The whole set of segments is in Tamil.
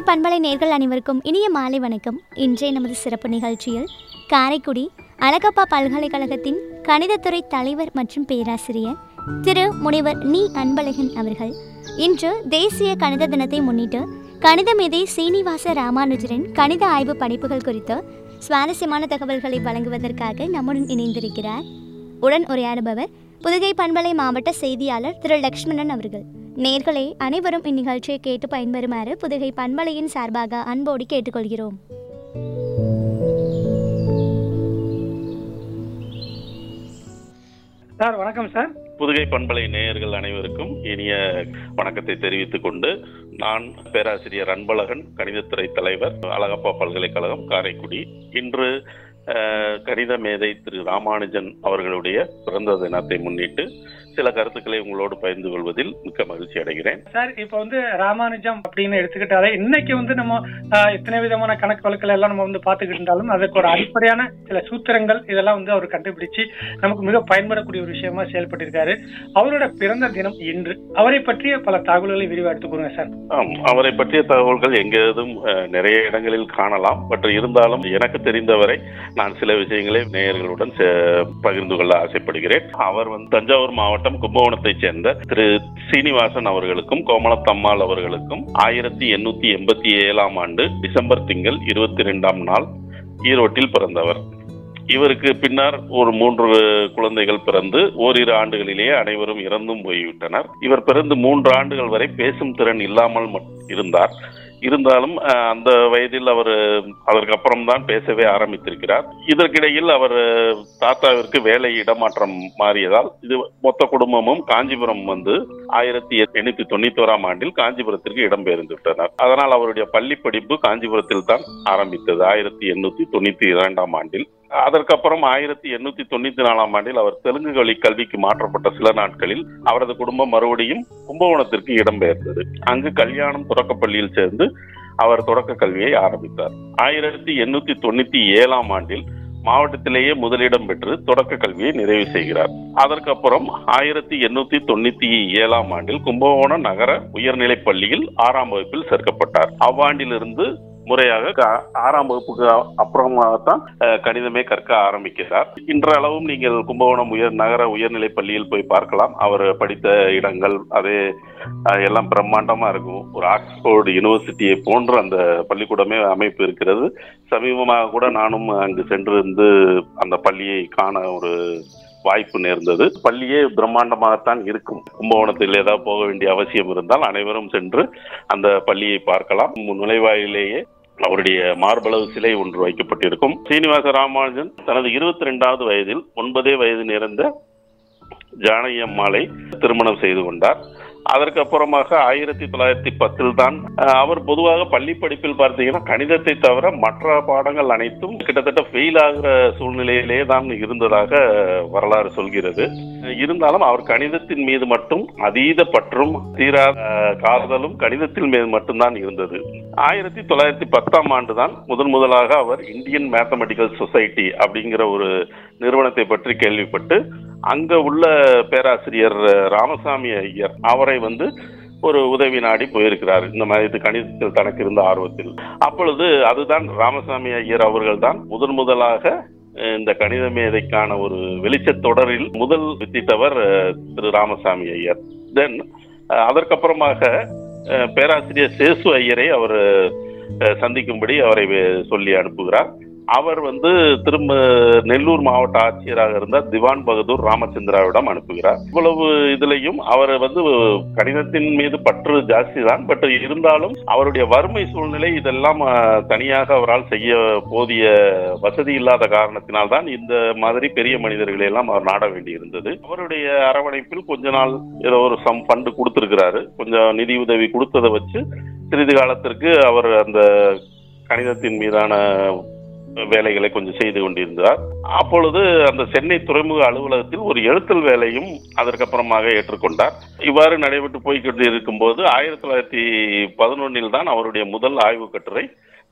பண்பலை நேர்கள் அனைவருக்கும் இனிய மாலை வணக்கம் இன்றைய நமது சிறப்பு நிகழ்ச்சியில் காரைக்குடி அழகப்பா பல்கலைக்கழகத்தின் கணிதத்துறை தலைவர் மற்றும் பேராசிரியர் திரு முனைவர் நீ அன்பழகன் அவர்கள் இன்று தேசிய கணித தினத்தை முன்னிட்டு கணித மேதை சீனிவாச ராமானுஜரின் கணித ஆய்வு படைப்புகள் குறித்து சுவாரஸ்யமான தகவல்களை வழங்குவதற்காக நம்முடன் இணைந்திருக்கிறார் உடன் உரையாடுபவர் புதுகை பண்பலை மாவட்ட செய்தியாளர் திரு லக்ஷ்மணன் அவர்கள் நேர்களே அனைவரும் இந்நிகழ்ச்சியை கேட்டு பயன்பெறுமாறு புதுகை பண்பலையின் சார்பாக அன்போடு கேட்டுக்கொள்கிறோம் சார் வணக்கம் சார் புதுகை பண்பலை நேயர்கள் அனைவருக்கும் இனிய வணக்கத்தை தெரிவித்துக் கொண்டு நான் பேராசிரியர் அன்பழகன் கணிதத்துறை தலைவர் அழகப்பா பல்கலைக்கழகம் காரைக்குடி இன்று அஹ், கணித மேதை திரு ராமானுஜன் அவர்களுடைய பிறந்த தினத்தை முன்னிட்டு சில கருத்துக்களை உங்களோடு பகிர்ந்து கொள்வதில் மிக்க மகிழ்ச்சி அடைகிறேன் சார் இப்போ வந்து ராமானுஜம் அப்படின்னு எடுத்துக்கிட்டாலே இன்னைக்கு வந்து நம்ம ஆஹ், இத்தனை விதமான கணக்கு வழக்குகள் எல்லாம் நம்ம வந்து பார்த்துக்கிட்டு இருந்தாலும் அதுக்கு ஒரு அடிப்படையான சில சூத்திரங்கள் இதெல்லாம் வந்து அவர் கண்டுபிடிச்சு நமக்கு மிக பயன்படக்கூடிய ஒரு விஷயமா செயல்பட்டிருக்காரு அவரோட பிறந்த தினம் இன்று அவரை பற்றிய பல தகவல்களை விரிவா எடுத்துக்கோங்க சார் ஆம் அவரை பற்றிய தகவல்கள் எங்கேதும் அஹ், நிறைய இடங்களில் காணலாம் பட் இருந்தாலும் எனக்கு தெரிந்தவரை நான் சில விஷயங்களை நேயர்களுடன் சே- பகிர்ந்து கொள்ள ஆசைப்படுகிறேன் அவர் வந்து தஞ்சாவூர் மாவட்டம் கும்பகோணத்தைச் சேர்ந்த திரு சீனிவாசன் அவர்களுக்கும் கோமலத்தம்மாள் அவர்களுக்கும் ஆயிரத்தி எண்ணூத்தி எண்பத்தி ஏழாம் ஆண்டு டிசம்பர் திங்கள் இருபத்தி ரெண்டாம் நாள் ஈரோட்டில் பிறந்தவர் இவருக்கு பின்னர் ஒரு மூன்று குழந்தைகள் பிறந்து ஓரிரு ஆண்டுகளிலேயே அனைவரும் இறந்தும் போய்விட்டனர் இவர் பிறந்து மூன்று ஆண்டுகள் வரை பேசும் திறன் இல்லாமல் மட்- இருந்தார் இருந்தாலும் அஹ், அந்த வயதில் அவர் அதற்கு அப்புறம் தான் பேசவே ஆரம்பித்திருக்கிறார் இதற்கிடையில் அவர் தாத்தாவிற்கு வேலை இடமாற்றம் மாறியதால் இது மொத்த குடும்பமும் காஞ்சிபுரம் வந்து ஆயிரத்தி எண்ணூத்தி தொண்ணூத்தி ஓராம் ஆண்டில் காஞ்சிபுரத்திற்கு இடம்பெயர்ந்து விட்டனர் அதனால் அவருடைய பள்ளி படிப்பு காஞ்சிபுரத்தில் தான் ஆரம்பித்தது ஆயிரத்தி எண்ணூத்தி தொண்ணூத்தி இரண்டாம் ஆண்டில் அதற்கப்புறம் ஆயிரத்தி எண்ணூத்தி தொண்ணூத்தி நாலாம் ஆண்டில் அவர் தெலுங்கு வழி கல்விக்கு மாற்றப்பட்ட சில நாட்களில் அவரது குடும்பம் மறுபடியும் கும்பகோணத்திற்கு இடம்பெயர்ந்தது அங்கு கல்யாணம் தொடக்கப்பள்ளியில் சேர்ந்து அவர் தொடக்க கல்வியை ஆரம்பித்தார் ஆயிரத்தி எண்ணூத்தி தொண்ணூத்தி ஏழாம் ஆண்டில் மாவட்டத்திலேயே முதலிடம் பெற்று தொடக்க கல்வியை நிறைவு செய்கிறார் அதற்கப்புறம் ஆயிரத்தி எண்ணூத்தி தொண்ணூத்தி ஏழாம் ஆண்டில் கும்பகோணம் நகர உயர்நிலைப் பள்ளியில் ஆறாம் வகுப்பில் சேர்க்கப்பட்டார் அவ்வாண்டிலிருந்து முறையாக க- ஆறாம் வகுப்புக்கு அ- அப்புறமாகத்தான் அஹ், கணிதமே கற்க ஆரம்பிக்கிறார் இன்றளவும் நீங்கள் கும்பகோணம் உயர் நகர உயர்நிலைப் பள்ளியில் போய் பார்க்கலாம் அவர் படித்த இடங்கள் அதே அஹ், எல்லாம் பிரம்மாண்டமா இருக்கும் ஒரு ஆக்ஸ்போர்டு யூனிவர்சிட்டியை போன்ற அந்த பள்ளிக்கூடமே அமைப்பு இருக்கிறது சமீபமாக கூட நானும் அங்கு சென்றிருந்து அந்த பள்ளியை காண ஒரு வாய்ப்பு நேர்ந்தது பள்ளியே பிரம்மாண்டமாகத்தான் இருக்கும் கும்பகோணத்தில் ஏதாவது போக வேண்டிய அவசியம் இருந்தால் அனைவரும் சென்று அந்த பள்ளியை பார்க்கலாம் நுழைவாயிலேயே அவருடைய மார்பளவு சிலை ஒன்று வைக்கப்பட்டிருக்கும் சீனிவாச ராமானுஜன் தனது இருபத்தி ரெண்டாவது வயதில் ஒன்பதே வயது நிறைந்த ஜானகி அம்மாளை திருமணம் செய்து கொண்டார் அதற்கு அப்புறமாக ஆயிரத்தி தொள்ளாயிரத்தி பத்தில் தான் அஹ், அவர் பொதுவாக பள்ளி படிப்பில் பார்த்தீங்கன்னா கணிதத்தை தவிர மற்ற பாடங்கள் அனைத்தும் கிட்டத்தட்ட ஃபெயில் ஆகிற சூழ்நிலையிலே தான் இருந்ததாக வரலாறு சொல்கிறது இருந்தாலும் அவர் கணிதத்தின் மீது மட்டும் அதீத பற்றும் தீராத அஹ், காதலும் கணிதத்தின் மீது மட்டும்தான் இருந்தது ஆயிரத்தி தொள்ளாயிரத்தி பத்தாம் ஆண்டு தான் முதன் முதலாக அவர் இந்தியன் மேத்தமெட்டிக்கல் சொசைட்டி அப்படிங்கிற ஒரு நிறுவனத்தை பற்றி கேள்விப்பட்டு அங்க உள்ள பேராசிரியர் ராமசாமி ஐயர் அவரை வந்து ஒரு உதவி நாடி போயிருக்கிறார் இந்த மாதிரி இது கணிதத்தில் தனக்கு இருந்த ஆர்வத்தில் அப்பொழுது அதுதான் ராமசாமி ஐயர் அவர்கள் தான் முதன் முதலாக அஹ், இந்த கணித மேதைக்கான ஒரு வெளிச்சத் தொடரில் முதல் வித்திட்டவர் அஹ், திரு ராமசாமி ஐயர் தென் அதற்கப்புறமாக அஹ், பேராசிரியர் சேசு ஐயரை அவர் அஹ், சந்திக்கும்படி அவரை வே- சொல்லி அனுப்புகிறார் அவர் வந்து திரும்ப நெல்லூர் மாவட்ட ஆட்சியராக இருந்த திவான் பகதூர் ராமச்சந்திராவிடம் அனுப்புகிறார் இவ்வளவு இதுலயும் அவர் வந்து கணிதத்தின் மீது பற்று ஜாஸ்தி தான் பட் இருந்தாலும் அவருடைய வறுமை சூழ்நிலை இதெல்லாம் அஹ், தனியாக அவரால் செய்ய போதிய வசதி இல்லாத காரணத்தினால் தான் இந்த மாதிரி பெரிய மனிதர்களை எல்லாம் அவர் நாட வேண்டியிருந்தது அவருடைய அரவணைப்பில் கொஞ்ச நாள் ஏதோ ஒரு சம் ஃபண்டு கொடுத்திருக்கிறாரு கொஞ்சம் நிதி உதவி கொடுத்ததை வச்சு சிறிது காலத்திற்கு அவர் அந்த கணிதத்தின் மீதான வேலைகளை கொஞ்சம் செய்து கொண்டிருந்தார் அப்பொழுது அந்த சென்னை துறைமுக அலுவலகத்தில் ஒரு எழுத்தல் வேலையும் அதற்கப்புறமாக ஏற்றுக்கொண்டார் இவ்வாறு நடைபெற்று போய்கிட்டு இருக்கும்போது ஆயிரத்தி தொள்ளாயிரத்தி பதினொன்னில் தான் அவருடைய முதல் ஆய்வு கட்டுரை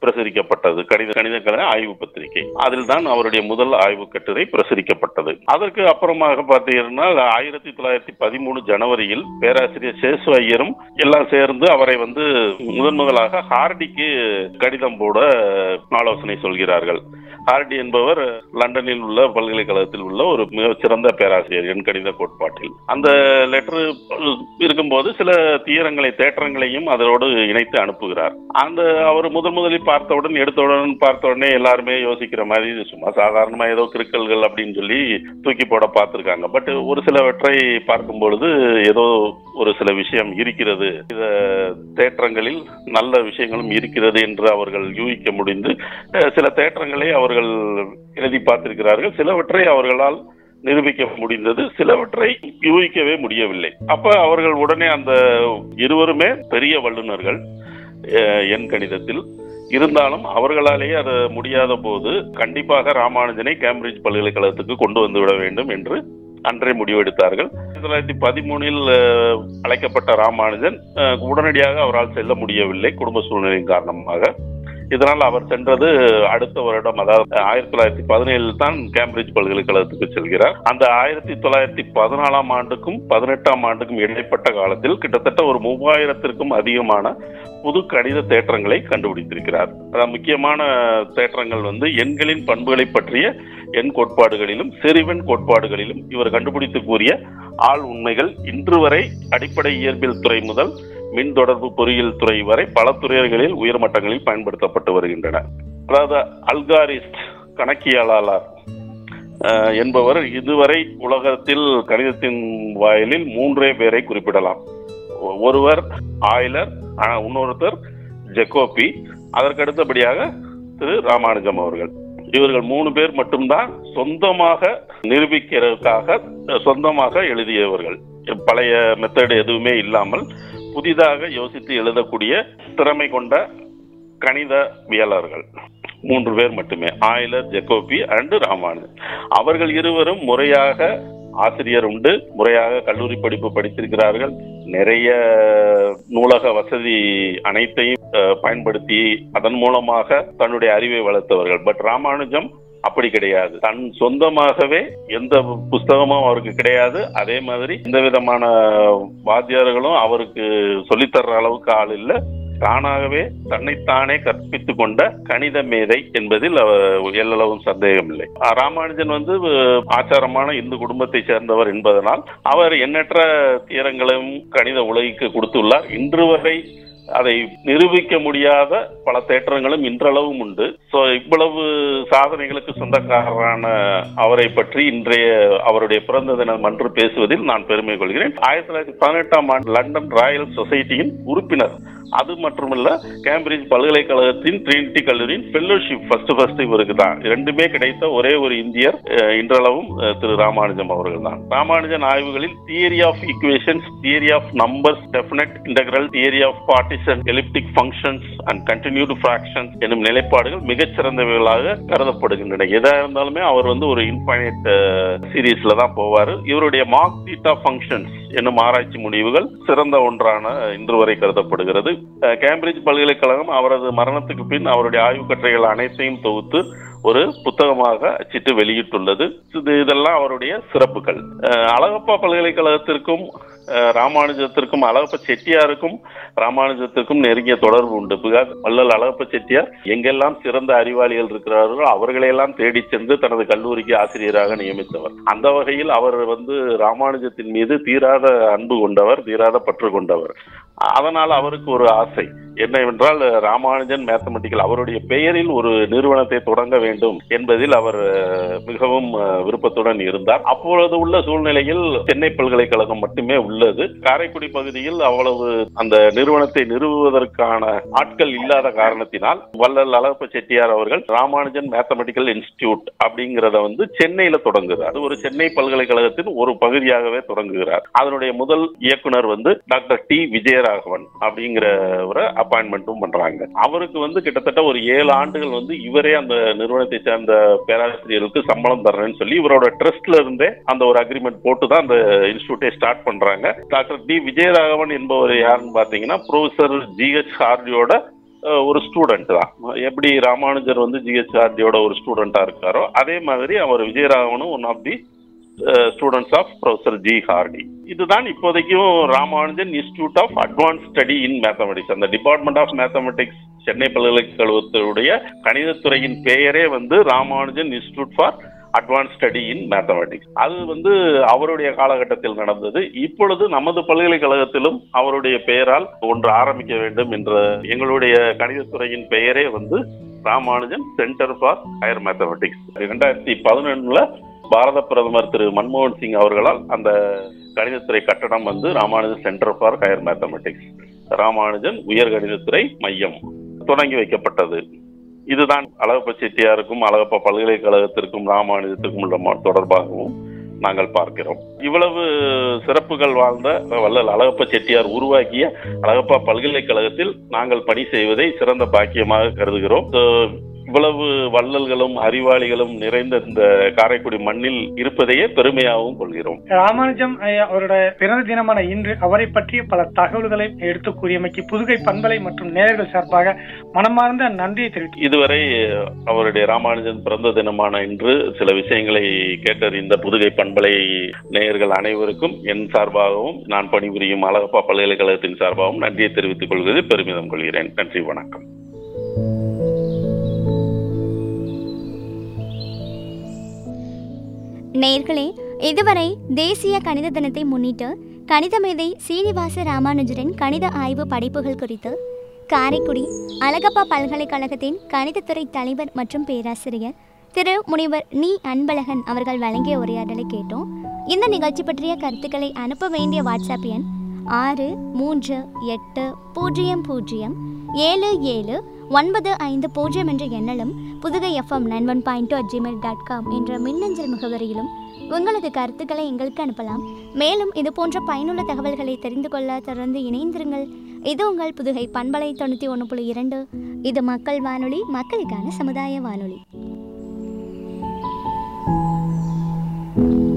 பிரசுரிக்கப்பட்டது கணித கணித கலை ஆய்வு பத்திரிகை அதில் தான் அவருடைய முதல் ஆய்வு கட்டுரை பிரசுரிக்கப்பட்டது அதற்கு அப்புறமாக பார்த்தீங்கன்னா ஆயிரத்தி தொள்ளாயிரத்தி பதிமூணு ஜனவரியில் பேராசிரியர் சேசு ஐயரும் எல்லாம் சேர்ந்து அவரை வந்து முதன் முதலாக ஹார்டிக்கு கடிதம் போட ஆலோசனை சொல்கிறார்கள் ஹார்டி என்பவர் லண்டனில் உள்ள பல்கலைக்கழகத்தில் உள்ள ஒரு மிகச்சிறந்த பேராசிரியர் எண் கணித கோட்பாட்டில் அந்த லெட்டர் இருக்கும்போது சில தீரங்களை தேற்றங்களையும் அதோடு இணைத்து அனுப்புகிறார் அந்த அவர் முதன் முதலில் பார்த்தவுடன் எடுத்தவுடன் பார்த்த உடனே எல்லாருமே யோசிக்கிற மாதிரி இது சும்மா சாதாரணமா ஏதோ கிறுக்கல்கள் அப்படின்னு சொல்லி தூக்கி போட பார்த்திருக்காங்க பட் ஒரு சிலவற்றை பார்க்கும் பொழுது ஏதோ ஒரு சில விஷயம் இருக்கிறது இந்த தேற்றங்களில் நல்ல விஷயங்களும் இருக்கிறது என்று அவர்கள் யூகிக்க முடிந்து அஹ், சில தேற்றங்களை அவர்கள் எழுதி பார்த்திருக்கிறார்கள் சிலவற்றை அவர்களால் நிரூபிக்க முடிந்தது சிலவற்றை யூகிக்கவே முடியவில்லை அப்ப அவர்கள் உடனே அந்த இருவருமே பெரிய வல்லுநர்கள் அஹ், எண் கணிதத்தில் இருந்தாலும் அவர்களாலேயே அது முடியாத போது கண்டிப்பாக ராமானுஜனை கேம்பிரிட்ஜ் பல்கலைக்கழகத்துக்கு கொண்டு வந்து விட வேண்டும் என்று அன்றே முடிவெடுத்தார்கள் ஆயிரத்தி தொள்ளாயிரத்தி பதிமூணில் அஹ், அழைக்கப்பட்ட ராமானுஜன் அஹ், உடனடியாக அவரால் செல்ல முடியவில்லை குடும்ப சூழ்நிலையின் காரணமாக இதனால் அவர் சென்றது அடுத்த வருடம் அதாவது ஆயிரத்தி தொள்ளாயிரத்தி பதினேழில் தான் கேம்பிரிட்ஜ் பல்கலைக்கழகத்துக்கு செல்கிறார் அந்த ஆயிரத்தி தொள்ளாயிரத்தி பதினாலாம் ஆண்டுக்கும் பதினெட்டாம் ஆண்டுக்கும் இடைப்பட்ட காலத்தில் கிட்டத்தட்ட ஒரு மூவாயிரத்திற்கும் அதிகமான புது கணித தேற்றங்களை கண்டுபிடித்திருக்கிறார் அதாவது முக்கியமான தேற்றங்கள் வந்து எண்களின் பண்புகளை பற்றிய எண் கோட்பாடுகளிலும் செறிவெண் கோட்பாடுகளிலும் இவர் கண்டுபிடித்து கூறிய ஆள் உண்மைகள் இன்று வரை அடிப்படை இயற்பியல் துறை முதல் மின் தொடர்பு பொறியியல் துறை வரை பல துறைகளில் உயர்மட்டங்களில் பயன்படுத்தப்பட்டு வருகின்றன அதாவது அல்காரிஸ்ட் கணக்கியலாளர் அஹ், என்பவர் இதுவரை உலகத்தில் கணிதத்தின் வாயிலில் மூன்றே பேரை குறிப்பிடலாம் ஒ- ஒருவர் ஆய்லர் ஆனா, இன்னொருத்தர் ஜெகோபி அதற்கு அடுத்தபடியாக திரு ராமானுஜம் அவர்கள் இவர்கள் மூணு பேர் மட்டும்தான் சொந்தமாக நிரூபிக்கிறதுக்காக அஹ், சொந்தமாக எழுதியவர்கள் பழைய மெத்தட் எதுவுமே இல்லாமல் புதிதாக யோசித்து எழுதக்கூடிய திறமை கொண்ட கணிதவியலர்கள் மூன்று பேர் மட்டுமே ஆயிலர் ஜெகோபி அண்ட் ராமானுஜன் அவர்கள் இருவரும் முறையாக ஆசிரியர் உண்டு முறையாக கல்லூரி படிப்பு படித்திருக்கிறார்கள் நிறைய நூலக வசதி அனைத்தையும் அஹ், பயன்படுத்தி அதன் மூலமாக தன்னுடைய அறிவை வளர்த்தவர்கள் பட் ராமானுஜம் அப்படி கிடையாது தன் சொந்தமாகவே எந்த புஸ்தகமும் அவருக்கு கிடையாது அதே மாதிரி எந்த விதமான வாத்தியார்களும் அவருக்கு சொல்லித்தர்ற அளவுக்கு ஆள் இல்லை தானாகவே தன்னைத்தானே கற்பித்துக் கொண்ட கணித மேதை என்பதில் அவர் எல்லளவும் சந்தேகம் இல்லை ராமானுஜன் வந்து அஹ், ஆச்சாரமான இந்து குடும்பத்தை சேர்ந்தவர் என்பதனால் அவர் எண்ணற்ற தீரங்களையும் கணித உலகிற்கு கொடுத்துள்ளார் இன்று வரை அதை நிரூபிக்க முடியாத பல தேற்றங்களும் இன்றளவும் உண்டு சோ இவ்வளவு சாதனைகளுக்கு சொந்தக்காரரான அவரை பற்றி இன்றைய அவருடைய பிறந்த தினம் அன்று பேசுவதில் நான் பெருமை கொள்கிறேன் ஆயிரத்தி தொள்ளாயிரத்தி பதினெட்டாம் ஆண்டு லண்டன் ராயல் சொசைட்டியின் உறுப்பினர் அது மட்டுமல்ல கேம்பிரிட்ஜ் பல்கலைக்கழகத்தின் ட்ரினிட்டி கல்லூரியின் ஃபெல்லோஷிப் ஃபர்ஸ்ட் ஃபர்ஸ்ட் இவருக்கு தான் இரண்டுமே கிடைத்த ஒரே ஒரு இந்தியர் அஹ், இன்றளவும் அஹ், திரு ராமானுஜம் அவர்கள் தான் ராமானுஜன் ஆய்வுகளில் theory of equations theory of numbers definite integral theory of partition elliptic functions and continued fractions என்னும் நிலைப்பாடுகள் மிகச்சிறந்தவைகளாக கருதப்படுகின்றன எதா இருந்தாலுமே அவர் வந்து ஒரு இன்ஃபைனைட் சீரீஸ்ல தான் போவார் இவருடைய மார்க் தீட்டா ஃபங்க்ஷன்ஸ் என்னும் ஆராய்ச்சி முடிவுகள் சிறந்த ஒன்றான இன்று வரை கருதப்படுகிறது அஹ், கேம்பிரிட்ஜ் பல்கலைக்கழகம் அவரது மரணத்துக்கு பின் அவருடைய ஆய்வு கட்டுரைகள் அனைத்தையும் தொகுத்து ஒரு புத்தகமாக அச்சிட்டு வெளியிட்டுள்ளது இது இதெல்லாம் அவருடைய சிறப்புகள் அஹ், அழகப்பா பல்கலைக்கழகத்திற்கும் அஹ், ராமானுஜத்திற்கும் அழகப்ப செட்டியாருக்கும் ராமானுஜத்திற்கும் நெருங்கிய தொடர்பு உண்டு பிகாஸ் வள்ளல் அழகப்ப செட்டியார் எங்கெல்லாம் சிறந்த அறிவாளிகள் இருக்கிறார்களோ அவர்களையெல்லாம் தேடி சென்று தனது கல்லூரிக்கு ஆசிரியராக நியமித்தவர் அந்த வகையில் அவர் வந்து ராமானுஜத்தின் மீது தீராத அன்பு கொண்டவர் தீராத பற்று கொண்டவர் அதனால் அவருக்கு ஒரு ஆசை என்னவென்றால் ராமானுஜன் மேத்தமெட்டிக்கல் அவருடைய பெயரில் ஒரு நிறுவனத்தை தொடங்க வேண்டும் என்பதில் அவர் அஹ், மிகவும் அஹ், விருப்பத்துடன் இருந்தார் அப்பொழுது உள்ள சூழ்நிலையில் சென்னை பல்கலைக்கழகம் மட்டுமே உள்ளது காரைக்குடி பகுதியில் அவ்வளவு அந்த நிறுவனத்தை நிறுவுவதற்கான ஆட்கள் இல்லாத காரணத்தினால் வள்ளல் அழகப்ப செட்டியார் அவர்கள் ராமானுஜன் மேத்தமெட்டிக்கல் இன்ஸ்டிடியூட் அப்படிங்கிறத வந்து சென்னையில தொடங்குகிறார் அது ஒரு சென்னை பல்கலைக்கழகத்தின் ஒரு பகுதியாகவே தொடங்குகிறார் அதனுடைய முதல் இயக்குனர் வந்து டாக்டர் டி விஜயராகவன் அப்படிங்கிறவரை அப்பாயின்மெண்ட்டும் பண்றாங்க அவருக்கு வந்து கிட்டத்தட்ட ஒரு ஏழு ஆண்டுகள் வந்து இவரே அந்த நிறுவனத்தை சேர்ந்த பேராசிரியர்களுக்கு சம்பளம் தர்றேன்னு சொல்லி இவரோட ட்ரஸ்ட்ல இருந்தே அந்த ஒரு அக்ரிமெண்ட் போட்டு தான் அந்த இன்ஸ்டியூட்டை ஸ்டார்ட் பண்றாங்க டாக்டர் டி விஜயராகவன் என்பவர் யாருன்னு பாத்தீங்கன்னா ப்ரொஃபசர் ஜி ஹெச் ஹார்டியோட அஹ், ஒரு ஸ்டூடெண்ட் தான் எப்படி ராமானுஜர் வந்து ஜிஹெச்ஆர்டியோட ஒரு ஸ்டூடெண்டா இருக்காரோ அதே மாதிரி அவர் விஜயராகவனும் one of the students of professor G Hardy இதுதான் இப்போதைக்கும் Ramanujan institute of advance study in mathematics அந்த டிபார்ட்மெண்ட் ஆஃப் மேத்தமெட்டிக்ஸ் சென்னை பல்கலைக்கழகத்துடைய கணிதத்துறையின் பெயரே வந்து Ramanujan institute for advance study in mathematics அது வந்து அவருடைய காலகட்டத்தில் நடந்தது இப்பொழுது நமது பல்கலைக்கழகத்திலும் அவருடைய பெயரால் ஒன்று ஆரம்பிக்க வேண்டும் என்ற எங்களுடைய கணிதத்துறையின் பெயரே வந்து Ramanujan centre for higher mathematics இரண்டாயிரத்தி பதினொன்னுல பாரத பிரதமர் திரு மன்மோகன் சிங் அவர்களால் அந்த கணிதத்துறை கட்டடம் வந்து Ramanujan centre for higher mathematics Ramanujan உயர் கணிதத்துறை மையம் தொடங்கி வைக்கப்பட்டது இதுதான் அழகப்ப செட்டியாருக்கும் அழகப்பா பல்கலைக்கழகத்திற்கும் ராமானுஜத்திற்கும் உள்ள ம- தொடர்பாகவும் நாங்கள் பார்க்கிறோம் இவ்வளவு சிறப்புகள் வாழ்ந்த வள்ளல் அழகப்ப செட்டியார் உருவாக்கிய அழகப்பா பல்கலைக்கழகத்தில் நாங்கள் பணி செய்வதை சிறந்த பாக்கியமாக கருதுகிறோம் So, இவ்வளவு வள்ளல்களும் அறிவாளிகளும் நிறைந்த இந்த காரைக்குடி மண்ணில் இருப்பதையே பெருமையாகவும் கொள்கிறோம் ராமானுஜம் ஐயா அவரோட பிறந்த தினமான இன்று அவரை பற்றிய பல தகவல்களை எடுத்து கூறியமைக்கு புதுகை பண்பலை மற்றும் நேயர்கள் சார்பாக மனமார்ந்த நன்றியை தெரிவித்து இதுவரை அவருடைய ராமானுஜன் பிறந்த தினமான இன்று சில விஷயங்களை கேட்டறிந்த புதுகை பண்பலை நேயர்கள் அனைவருக்கும் என் சார்பாகவும் நான் பணிபுரியும் அழகப்பா பல்கலைக்கழகத்தின் சார்பாகவும் நன்றியை தெரிவித்துக் கொள்வதில் பெருமிதம் கொள்கிறேன் நன்றி வணக்கம் நேர்களே இதுவரை தேசிய கணித தினத்தை முன்னிட்டு கணித மேதை சீனிவாச ராமானுஜரின் கணித ஆய்வு படைப்புகள் குறித்து காரைக்குடி அழகப்பா பல்கலைக்கழகத்தின் கணிதத்துறை தலைவர் மற்றும் பேராசிரியர் திரு முனிவர் நீ அன்பழகன் அவர்கள் வழங்கிய உரையாடலை கேட்டோம் இந்த நிகழ்ச்சி பற்றிய கருத்துக்களை அனுப்ப வேண்டிய வாட்ஸ்அப் எண் ஆறு மூன்று எட்டு பூஜ்ஜியம் பூஜ்ஜியம் ஏழு ஏழு ஒன்பது ஐந்து பூஜ்ஜியம் என்ற எண்ணிலும் Pudugai FM nine one point two Gmail dot com என்ற மின்னஞ்சல் முகவரியிலும் உங்களது கருத்துக்களை எங்களுக்கு அனுப்பலாம் மேலும் இது போன்ற பயனுள்ள தகவல்களை தெரிந்து கொள்ள தொடர்ந்து இணைந்திருங்கள் இது உங்கள் புதுகை பண்பலை தொண்ணூற்றி ஒன்று புள்ளி இரண்டு இது மக்கள் வானொலி மக்களுக்கான சமுதாய வானொலி